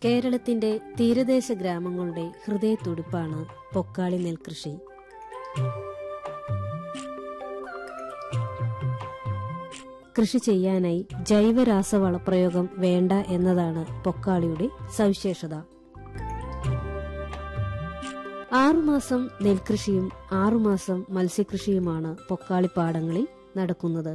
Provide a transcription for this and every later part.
കേരളത്തിന്റെ തീരദേശ ഗ്രാമങ്ങളുടെ ഹൃദയത്തുടിപ്പാണ് പൊക്കാളി നെൽകൃഷി കൃഷി ചെയ്യാനായി ജൈവരാസവളപ്രയോഗം വേണ്ട എന്നതാണ് പൊക്കാളിയുടെ സവിശേഷത ആറുമാസം നെൽകൃഷിയും ആറുമാസം മത്സ്യകൃഷിയുമാണ് പൊക്കാളിപ്പാടങ്ങളിൽ നടക്കുന്നത്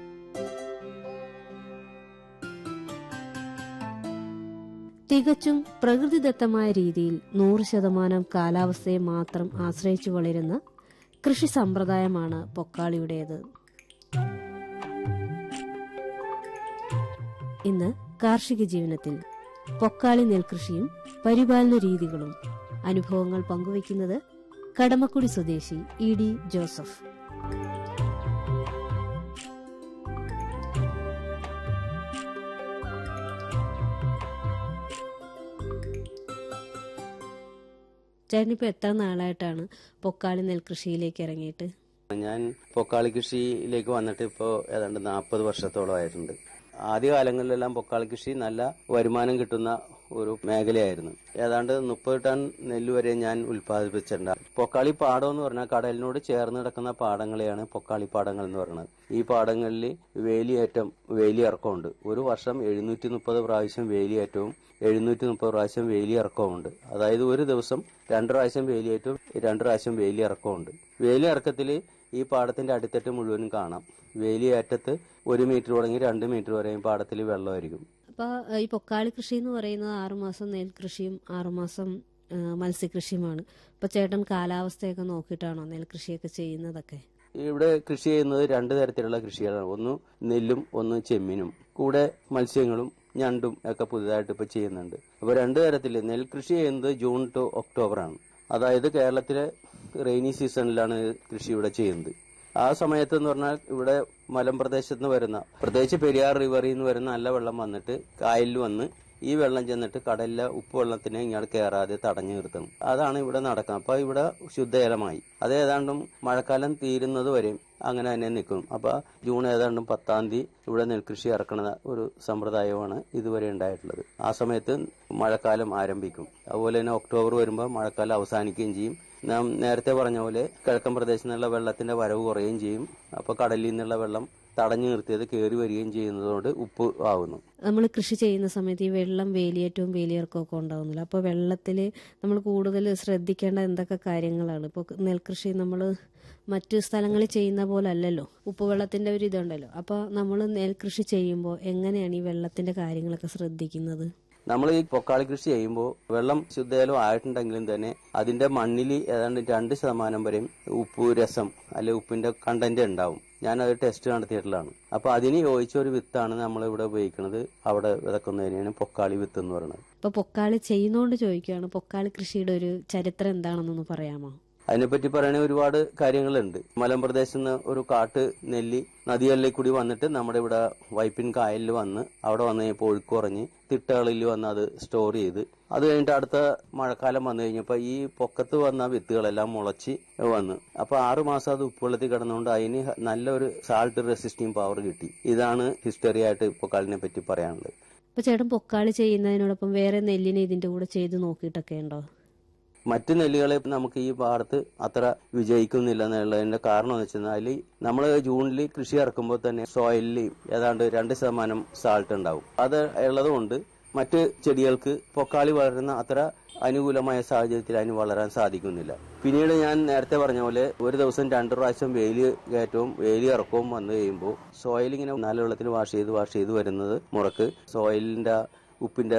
തികച്ചും പ്രകൃതിദത്തമായ രീതിയിൽ നൂറ് ശതമാനം കാലാവസ്ഥയെ മാത്രം ആശ്രയിച്ചു വളരുന്ന കൃഷി സമ്പ്രദായമാണ് പൊക്കാളിയുടേത് ഇന്ന് കാർഷിക ജീവനത്തിൽ പൊക്കാളി നെൽകൃഷിയും പരിപാലന രീതികളും അനുഭവങ്ങൾ പങ്കുവയ്ക്കുന്നത് കടമക്കുടി സ്വദേശി ഇ ഡി ജോസഫ് ചേട്ടനിപ്പോ എത്ര നാളായിട്ടാണ് പൊക്കാളി നെൽകൃഷിയിലേക്ക് ഇറങ്ങിയിട്ട് ഞാൻ പൊക്കാളി കൃഷിയിലേക്ക് വന്നിട്ട് ഇപ്പോൾ ഏതാണ്ട് നാൽപ്പത് വർഷത്തോളമായിട്ടുണ്ട് ആദ്യകാലങ്ങളിലെല്ലാം പൊക്കാളി കൃഷി നല്ല വരുമാനം കിട്ടുന്ന ഒരു മേഖലയായിരുന്നു ഏതാണ്ട് മുപ്പത് ടൺ നെല്ല് വരെ ഞാൻ ഉൽപ്പാദിപ്പിച്ചിട്ടുണ്ട് പൊക്കാളി പാടം എന്ന് പറഞ്ഞാൽ കടലിനോട് ചേർന്ന് കിടക്കുന്ന പാടങ്ങളെയാണ് പൊക്കാളി പാടങ്ങൾ എന്ന് പറയുന്നത് ഈ പാടങ്ങളിൽ വേലിയേറ്റം വേലിയിറക്കമുണ്ട് ഒരു വർഷം എഴുന്നൂറ്റി മുപ്പത് പ്രാവശ്യം വേലിയേറ്റവും എഴുന്നൂറ്റി മുപ്പത് പ്രാവശ്യം വേലിയിറക്കവുമുണ്ട് അതായത് ഒരു ദിവസം രണ്ട് പ്രാവശ്യം വേലിയേറ്റവും രണ്ട് പ്രാവശ്യം വേലിയിറക്കമുണ്ട് വേലിയിറക്കത്തിൽ ഈ പാടത്തിന്റെ അടിത്തട്ട് മുഴുവനും കാണാം വേലിയേറ്റത്ത് ഒരു മീറ്റർ തുടങ്ങി രണ്ട് മീറ്റർ വരെയും പാടത്തിൽ വെള്ളമായിരിക്കും അപ്പൊ ഈ പൊക്കാളി കൃഷി എന്ന് പറയുന്നത് ആറുമാസം നെൽകൃഷിയും ആറുമാസം ആ, മത്സ്യകൃഷിയുമാണ് അപ്പൊ ചേട്ടൻ കാലാവസ്ഥയൊക്കെ നോക്കിയിട്ടാണോ നെൽകൃഷിയൊക്കെ ചെയ്യുന്നതൊക്കെ ഇവിടെ കൃഷി ചെയ്യുന്നത് രണ്ട് തരത്തിലുള്ള കൃഷികളാണ് ഒന്ന് നെല്ലും ഒന്ന് ചെമ്മീനും കൂടെ മത്സ്യങ്ങളും ഞണ്ടും ഒക്കെ പുതുതായിട്ട് ഇപ്പൊ ചെയ്യുന്നുണ്ട് അപ്പൊ രണ്ട് തരത്തിൽ നെൽകൃഷി ചെയ്യുന്നത് ജൂൺ ടു ഒക്ടോബർ ആണ് അതായത് കേരളത്തിലെ റെയിനി സീസണിലാണ് കൃഷി ഇവിടെ ചെയ്യുന്നത് ആ സമയത്ത് എന്ന് പറഞ്ഞാൽ ഇവിടെ മലമ്പ്രദേശത്ത് നിന്ന് വരുന്ന പ്രത്യേകിച്ച് പെരിയാർ റിവറിൽ നിന്ന് വരുന്ന നല്ല വെള്ളം വന്നിട്ട് കായലിൽ വന്ന് ഈ വെള്ളം ചെന്നിട്ട് കടലിലെ ഉപ്പ് വെള്ളത്തിനെ ഇങ്ങോട്ട് കയറാതെ തടഞ്ഞു നിർത്തണം അതാണ് ഇവിടെ നടക്കുന്നത് അപ്പൊ ഇവിടെ ശുദ്ധജലമായി അത് ഏതാണ്ടും മഴക്കാലം തീരുന്നത് വരെയും അങ്ങനെ തന്നെ നിൽക്കും അപ്പൊ ജൂൺ ഏതാണ്ടും പത്താം തീയതി ഇവിടെ നെൽകൃഷി ഇറക്കുന്ന ഒരു സമ്പ്രദായമാണ് ഇതുവരെ ഉണ്ടായിട്ടുള്ളത് ആ സമയത്ത് മഴക്കാലം ആരംഭിക്കും അതുപോലെ തന്നെ ഒക്ടോബർ വരുമ്പോൾ മഴക്കാലം അവസാനിക്കുകയും ചെയ്യും നാം നേരത്തെ പറഞ്ഞ പോലെ കിഴക്കൻ പ്രദേശത്ത് നിന്നുള്ള വെള്ളത്തിന്റെ വരവ് കുറയുകയും ചെയ്യും അപ്പൊ കടലിൽ നിന്നുള്ള വെള്ളം തടഞ്ഞു നിർത്തിയത് കയറി വരികയും ചെയ്യുന്നതുകൊണ്ട് ഉപ്പ് ആവുന്നു നമ്മൾ കൃഷി ചെയ്യുന്ന സമയത്ത് ഈ വെള്ളം വേലിയേറ്റവും വേലിയിറക്കവും ഒക്കെ ഉണ്ടാവുന്നില്ല അപ്പോൾ വെള്ളത്തിൽ നമ്മൾ കൂടുതൽ ശ്രദ്ധിക്കേണ്ട എന്തൊക്കെ കാര്യങ്ങളാണ് ഇപ്പോൾ നെൽകൃഷി നമ്മൾ മറ്റു സ്ഥലങ്ങളിൽ ചെയ്യുന്ന പോലെ അല്ലല്ലോ ഉപ്പുവെള്ളത്തിന്റെ ഒരു ഇതുണ്ടല്ലോ അപ്പോൾ നമ്മൾ നെൽകൃഷി ചെയ്യുമ്പോൾ എങ്ങനെയാണ് ഈ വെള്ളത്തിന്റെ കാര്യങ്ങളൊക്കെ ശ്രദ്ധിക്കുന്നത് നമ്മൾ ഈ പൊക്കാളി കൃഷി ചെയ്യുമ്പോൾ വെള്ളം ശുദ്ധജലം ആയിട്ടുണ്ടെങ്കിലും തന്നെ അതിന്റെ മണ്ണിൽ ഏതാണ്ട് രണ്ട് ശതമാനം വരെയും ഉപ്പ് രസം അല്ലെ ഉപ്പിന്റെ കണ്ടന്റ് ഉണ്ടാവും ഞാനത് ടെസ്റ്റ് നടത്തിയിട്ടുള്ളതാണ് അപ്പൊ അതിന് യോജിച്ച ഒരു വിത്താണ് നമ്മൾ ഇവിടെ ഉപയോഗിക്കുന്നത് അവിടെ വിതക്കുന്നതിനാണ് പൊക്കാളി വിത്ത് എന്ന് പറയുന്നത് ഇപ്പോൾ പൊക്കാളി ചെയ്യുന്നോണ്ട് ചോദിക്കുകയാണ് പൊക്കാളി കൃഷിയുടെ ഒരു ചരിത്രം എന്താണെന്നൊന്ന് പറയാമോ അതിനെപ്പറ്റി പറയുകയാണെങ്കിൽ ഒരുപാട് കാര്യങ്ങളുണ്ട് മലമ്പ്രദേശത്ത് നിന്ന് ഒരു കാട്ട് നെല്ലി നദികളിലേക്ക് കൂടി വന്നിട്ട് നമ്മുടെ ഇവിടെ വൈപ്പിൻ കായലിൽ വന്ന് അവിടെ വന്ന് കഴിഞ്ഞപ്പോൾ ഒഴുക്ക് കുറഞ്ഞ് തിട്ടകളിൽ വന്ന് അത് സ്റ്റോർ ചെയ്ത് അത് കഴിഞ്ഞിട്ട് അടുത്ത മഴക്കാലം വന്നു കഴിഞ്ഞപ്പോൾ ഈ പൊക്കത്ത് വന്ന വിത്തുകളെല്ലാം മുളച്ച് വന്നു അപ്പൊ ആറു മാസം അത് ഉപ്പുവെള്ളത്തിൽ കിടന്നുകൊണ്ട് അതിന് നല്ലൊരു സാൾട്ട് റെസിസ്റ്റിംഗ് പവർ കിട്ടി ഇതാണ് ഹിസ്റ്ററി ആയിട്ട് പൊക്കാളിനെ പറ്റി പറയാനുള്ളത് അപ്പോൾ ചേട്ടൻ പൊക്കാളി ചെയ്യുന്നതിനോടൊപ്പം വേറെ നെല്ലിനെ ഇതിന്റെ കൂടെ ചെയ്ത് നോക്കിയിട്ടൊക്കെ ഉണ്ടോ മറ്റു നെല്ലുകളെ നമുക്ക് ഈ പാടത്ത് അത്ര വിജയിക്കുന്നില്ല എന്നുള്ളതിന്റെ കാരണം എന്ന് വെച്ചാൽ അതിൽ നമ്മൾ ജൂണിൽ കൃഷി ഇറക്കുമ്പോൾ തന്നെ സോയിലിൽ ഏതാണ്ട് രണ്ട് ശതമാനം സാൾട്ട് ഉണ്ടാവും അത് ഉള്ളതുകൊണ്ട് മറ്റ് ചെടികൾക്ക് പൊക്കാളി വളരുന്ന അത്ര അനുകൂലമായ സാഹചര്യത്തിൽ അതിന് വളരാൻ സാധിക്കുന്നില്ല പിന്നീട് ഞാൻ നേരത്തെ പറഞ്ഞ പോലെ ഒരു ദിവസം രണ്ടു പ്രാവശ്യം വെയില് കയറ്റവും വെയില് ഇറക്കവും വന്നു കഴിയുമ്പോൾ സോയിൽ ഇങ്ങനെ നല്ല വെള്ളത്തിൽ വാഷ് ചെയ്ത് വാഷ് ചെയ്ത് വരുന്നത് മുറക്ക് സോയിലിന്റെ ഉപ്പിന്റെ